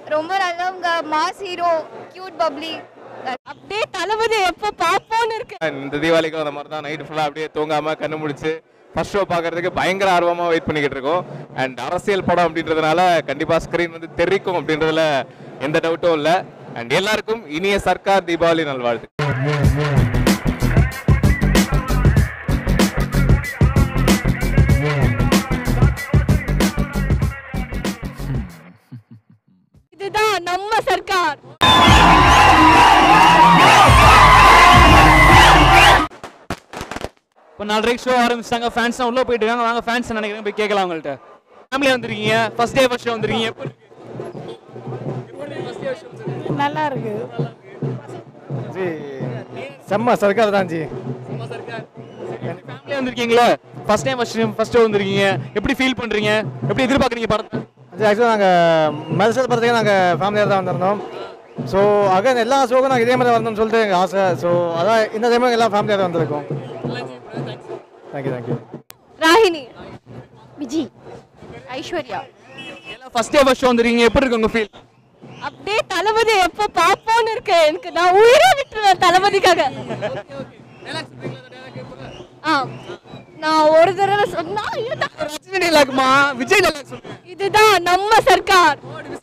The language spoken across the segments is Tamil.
ரொம்ப நல்லவங்க மாஸ் ஹீரோ கியூட் பப்ளி அப்படியே தளபதி எப்போ பார்ப்போம்னு இருக்கு இந்த தீபாவளிக்கு அந்த மாதிரி தான் நைட் ஃபுல்லாக அப்படியே தூங்காம கண்ணு முடிச்சு ஃபர்ஸ்ட் ஷோ பார்க்கறதுக்கு பயங்கர ஆர்வமாக வெயிட் பண்ணிக்கிட்டு இருக்கோம் அண்ட் அரசியல் படம் அப்படின்றதுனால கண்டிப்பாக ஸ்க்ரீன் வந்து தெரிக்கும் அப்படின்றதுல எந்த டவுட்டும் இல்லை அண்ட் எல்லாருக்கும் இனிய சர்க்கார் தீபாவளி நல்வாழ்த்து இதுதான் நம்ம சர்க்கார் இப்போ நாலரைக்கு ஷோ ஆரம்பிச்சிட்டாங்க ஃபேன்ஸ் உள்ள போயிட்டு இருக்காங்க வாங்க ஃபேன்ஸ் நினைக்கிறேன் போய் கேட்கலாம் உங்கள்கிட்ட ஃபேமிலியா வந்திருக்கீங்க ஃபர்ஸ்ட் டே ஃபர்ஸ்ட் ஷோ வந்திருக்கீங்க எப்படி இருக்கு? நல்லா இருக்கு ஜி செம்ம சர்க்கார் தான் ஜி ஃபேமிலியா வந்திருக்கீங்களா first time first first show வந்திருக்கீங்க எப்படி ஃபீல் பண்றீங்க எப்படி எதிர்பார்க்குறீங்க படத்தை ஜி ஆக்சுவலாக நாங்கள் மெர்சல் படத்துக்கு நாங்கள் ஃபேமிலியாக தான் வந்திருந்தோம் ஸோ அகைன் எல்லா ஷோக்கும் நாங்கள் இதே மாதிரி வரணும்னு சொல்லிட்டு எங்கள் ஆசை ஸோ அதான் இந்த டைமும் எல்லாம் ஃபேமிலியாக தான் வந்திருக்கோம் தேங்க்யூ தேங்க்யூ ராகினி விஜி ஐஸ்வர்யா எல்லாம் ஃபர்ஸ்ட் டே ஃபர்ஸ்ட் ஷோ வந்திருக்கீங்க எப்படி இருக்கு உங்க ஃபீல் அப்படியே தளபதி எப்போ பார்ப்போம்னு இருக்கு எனக்கு நான் உயிரை விட்டுருவேன் தளபதிக்காக ஆ நான் ஒரு தடவை சொன்னா இதுதான் ரஜினி டைலாக்மா விஜய் டைலாக் சொல்லுங்க இதுதான் நம்ம சர்க்கார்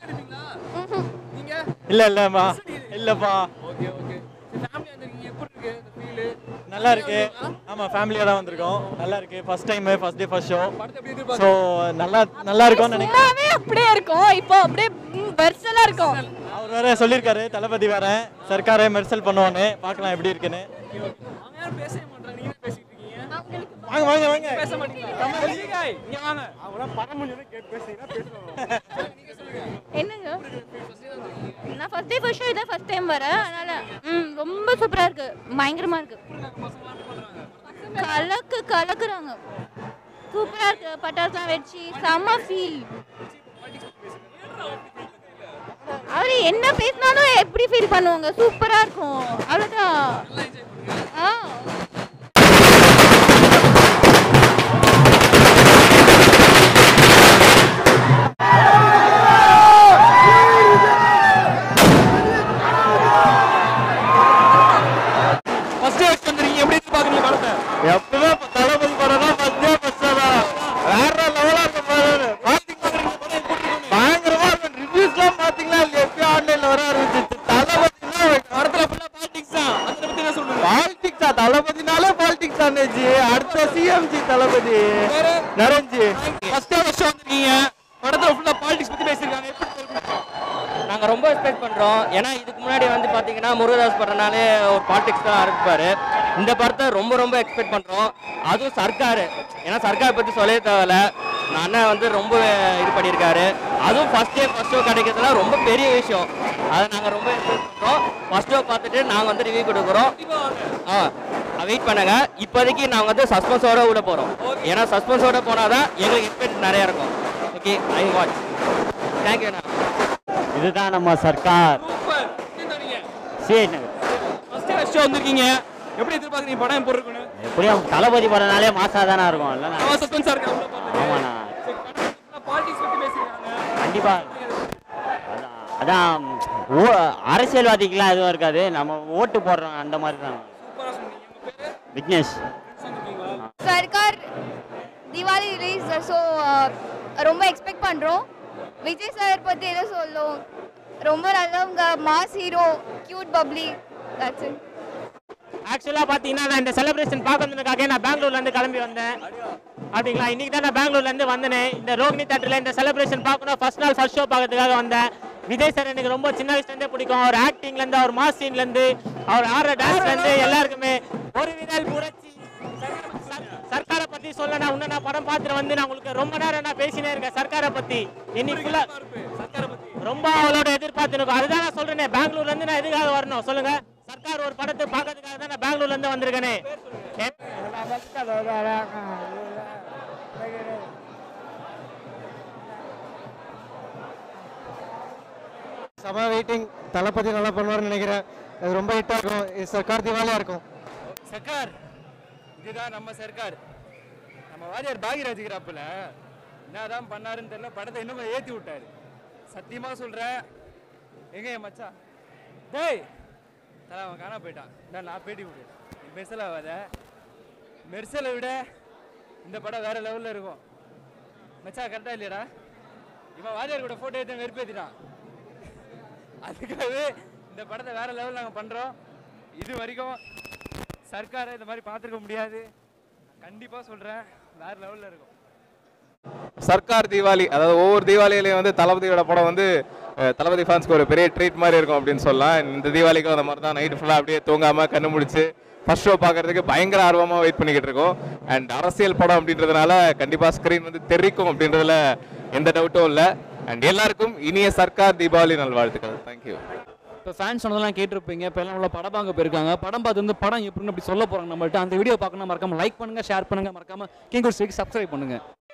இல்லை இல்லைம்மா இல்லைப்பா ஓகே ஓகே ஃபேமிலியா வந்திருக்கீங்க எப்படி இருக்கு இந்த ஃபீல் நல்லா இருக்கு ஆமாம் ஃபேமிலியாக தான் வந்திருக்கோம் நல்லா இருக்கு first time first day first show படத்தை எப்படி எதிர்பார்க்க ஸோ நல்லா நல்லா இருக்கும்னு நினைக்கிறேன் சும்மாவே அப்படியே இருக்கும் இப்போ அப்படியே வெர்சலா இருக்கும் அவர் வேற சொல்லியிருக்காரு தளபதி வேற சர்க்காரை மெர்சல் பண்ணுவான்னு பார்க்கலாம் எப்படி இருக்குன்னு அவங்க யாரும் பேசவே மாட்டாங்க நீங்க பேசிட்டு இருக்கீங்க வாங்க வாங்க வாங்க பேச மாட்டீங்களா இங்க வாங்க என்னங்க நான் ஃபர்ஸ்ட் டே ஃபர்ஸ்ட் ஷோ இதான் ஃபர்ஸ்ட் டைம் வரேன் அதனால ம் ரொம்ப சூப்பரா இருக்கு பயங்கரமா இருக்கு கலக்கு கலக்குறாங்க சூப்பரா இருக்கு பட்டாசுலாம் வெடிச்சு செம்ம ஃபீல் அவரு என்ன பேசினாலும் எப்படி ஃபீல் பண்ணுவாங்க சூப்பரா இருக்கும் அவ்வளவுதான் ஆ ஃபர்ஸ்ட் டே வந்திருக்கீங்க எப்படி எதிர்பார்க்குறீங்க படத்தை எப்பவுமே தளபதி படம்னா ஃபர்ஸ்ட் டே ஃபர்ஸ்ட் தான் வேற லெவலா இருக்கும் பாரு பயங்கரமா இருக்கும் ரிவ்யூஸ்லாம் பாத்தீங்களா இல்ல எப்பயும் ஆன்லைன்ல வர ஆரம்பிச்சிச்சு தளபதினா படத்துல ஃபுல்லா பாலிடிக்ஸ் தான் அதை பத்தி என்ன சொல்லுங்க பாலிடிக்ஸா தளபதினாலே பாலிடிக்ஸ் தானேஜி அடுத்த சிஎம்ஜி தளபதி நரஞ்சி ஃபர்ஸ்ட் டே ஃபர்ஸ்ட் வந்திருக்கீங்க படத்துல ஃபுல்லா பாலிடிக்ஸ் பத்தி பேசிருக்காங்க எப்படி இருக்கு? நாங்கள் ரொம்ப எக்ஸ்பெக்ட் பண்ணுறோம் ஏன்னா இதுக்கு முன்னாடி வந்து பார்த்தீங்கன்னா முருகதாஸ் படம்னாலே ஒரு பாலிடிக்ஸ் தான் ஆரம்பிப்பார் இந்த படத்தை ரொம்ப ரொம்ப எக்ஸ்பெக்ட் பண்ணுறோம் அதுவும் சர்க்கார் ஏன்னா சர்க்கார் பற்றி சொல்லவே தேவையில்ல நான் அண்ணன் வந்து ரொம்ப இது பண்ணியிருக்காரு அதுவும் ஃபர்ஸ்ட் டே ஃபர்ஸ்ட் ஷோ கிடைக்கிறதுலாம் ரொம்ப பெரிய விஷயம் அதை நாங்கள் ரொம்ப எக்ஸ்பெக்ட் பண்ணுறோம் ஃபர்ஸ்ட் ஷோ பார்த்துட்டு நாங்கள் வந்து ரிவ்யூ கொடுக்குறோம் ஆ வெயிட் பண்ணுங்க இப்போதைக்கு நாங்கள் வந்து சஸ்பென்ஸோட விட போகிறோம் ஏன்னா சஸ்பென்ஸோட போனால் தான் எங்களுக்கு எக்ஸ்பெக்ட் நிறையா இருக்கும் ஓகே ஐ வாட்ச் தேங்க்யூண்ணா இதுதான் நம்ம சர்க்கார் சூப்பர் என்ன நீங்க CH Nagar first day first வந்திருக்கீங்க எப்படி எதிர்பார்க்குறீங்க படம் எப்படி இருக்குன்னு எப்படியும் தளபதி படம்னாலே மாசா தானே இருக்கும் இல்லைண்ணா அவன் சஸ்பென்ஸா இருக்கா உள்ள பார்த்து ஆமாண்ணா பாலிடிக்ஸ் பத்தி பேசிருக்காங்க கண்டிப்பா அதான் அதான் ஓ- அரசியல்வாதிக்கெல்லாம் எதுவும் இருக்காது நம்ம ஓட்டு போடுறோம் அந்த மாதிரி தான் சூப்பரா சொன்னீங்க உங்க பேரு விக்னேஷ் வந்திருக்கீங்களா சர்க்கார் தீபாவளி ரிலீஸ் ஸோ ரொம்ப எக்ஸ்பெக்ட் பண்ணுறோம் விஜய் சார் பற்றி எதோ சொல்லும் ரொம்ப நல்லவங்க mass hero cute bubbly that's it ஆக்சுவலாக பார்த்தீங்கன்னா நான் இந்த செலிப்ரேஷன் பார்க்கறதுக்காக நான் பெங்களூர்லேருந்து கிளம்பி வந்தேன் அப்படிங்களா இன்னைக்கு தான் நான் பெங்களூர்லேருந்து வந்தேன் இந்த ரோகிணி தேட்டரில் இந்த செலிப்ரேஷன் பார்க்கணும் ஃபர்ஸ்ட் நாள் ஃபர்ஸ்ட் ஷோ பார்க்கறதுக்காக வந்தேன் விஜய் சார் எனக்கு ரொம்ப சின்ன வயசுலேருந்தே பிடிக்கும் அவர் ஆக்டிங்லேருந்து அவர் மாஸ் சீன்லேருந்து அவர் ஆடுற டான்ஸ்லேருந்து எல்லாருக்குமே ஒரு விதல் புரட்சி சர்- சர்க்காரை பத்தி சொல்ல நான் இன்னும் நான் படம் பார்த்துட்டு வந்து நான் உங்களுக்கு ரொம்ப நேரம் நான் பேசினே இருக்கேன் சர்க்காரை பத்தி இன்னைக்கு ஃபுல்லா ரொம்ப அவளோட எதிர்பார்த்து இருக்கும் அதுதான் நான் சொல்றேனே பெங்களூர்ல இருந்து நான் எதுக்காக வரணும் சொல்லுங்க சர்க்கார் ஒரு படத்தை பார்க்கறதுக்காக தான் நான் பெங்களூர்ல இருந்து வந்திருக்கேனே என்- செம வெயிட்டிங் தளபதி நல்லா பண்ணுவார்னு நினைக்கிறேன் அது ரொம்ப ஹிட்டாக இருக்கும் இது சர்க்கார் திவாலியாக இருக்கும் சர்க்கார் இதுதான் நம்ம சர்க்கார் நம்ம வாரியார் பாகியராஜ் இருக்கிறாப்புல என்னதான் பண்ணாருன்னு தெரியல படத்தை இன்னும் ஏற்றி விட்டாரு சத்தியமாக சொல்கிறேன் எங்க என் மச்சான் டேய் தலை அவன் காணா போயிட்டான் நான் நான் பேட்டி விடு மெர்சல் ஆகாத மெர்சலை விட இந்த படம் வேற லெவலில் இருக்கும் மச்சான் கரெக்டாக இல்லையாடா இவன் வாரியார் கூட ஃபோட்டோ எடுத்து வெறுப்பேத்திட்டான் அதுக்காகவே இந்த படத்தை வேற லெவலில் நாங்கள் பண்ணுறோம் இது வரைக்கும் சர்க்காரை இந்த மாதிரி பார்த்துருக்க முடியாது கண்டிப்பாக சொல்கிறேன் வேற லெவலில் இருக்கும் சர்க்கார் தீபாவளி அதாவது ஒவ்வொரு தீபாவளியிலையும் வந்து தளபதியோட படம் வந்து அஹ், தளபதி ஃபேன்ஸ்க்கு ஒரு பெரிய ட்ரீட் மாதிரி இருக்கும் அப்படின்னு சொல்லலாம் இந்த தீபாவளிக்கும் அந்த மாதிரி தான் நைட் ஃபுல்லாக அப்படியே தூங்காமல் கண்ணு முடிச்சு ஃபர்ஸ்ட் ஷோ பார்க்கறதுக்கு பயங்கர ஆர்வமாக வெயிட் பண்ணிக்கிட்டு இருக்கோம் அண்ட் அரசியல் படம் அப்படின்றதுனால கண்டிப்பாக ஸ்க்ரீன் வந்து தெரிக்கும் அப்படின்றதுல எந்த டவுட்டும் இல்லை அண்ட் எல்லாருக்கும் இனிய சர்க்கார் தீபாவளி நல்வாழ்த்துக்கள் தேங்க்யூ இப்போ ஃபேன்ஸ் சொன்னதெல்லாம் கேட்டிருப்பீங்க இப்போ எல்லாம் உள்ள படம் பார்க்க போயிருக்காங்க படம் பார்த்து வந்து படம் எப்படின்னு அப்படி சொல்ல போகிறாங்க நம்மள்ட்ட அந்த வீடியோ பார்க்கணும் மறக்காம லைக் பண்ணுங்க ஷேர் பண்ணுங்க மறக்காம கிங் குட் சப்ஸ்கிரைப் பண்ணுங்க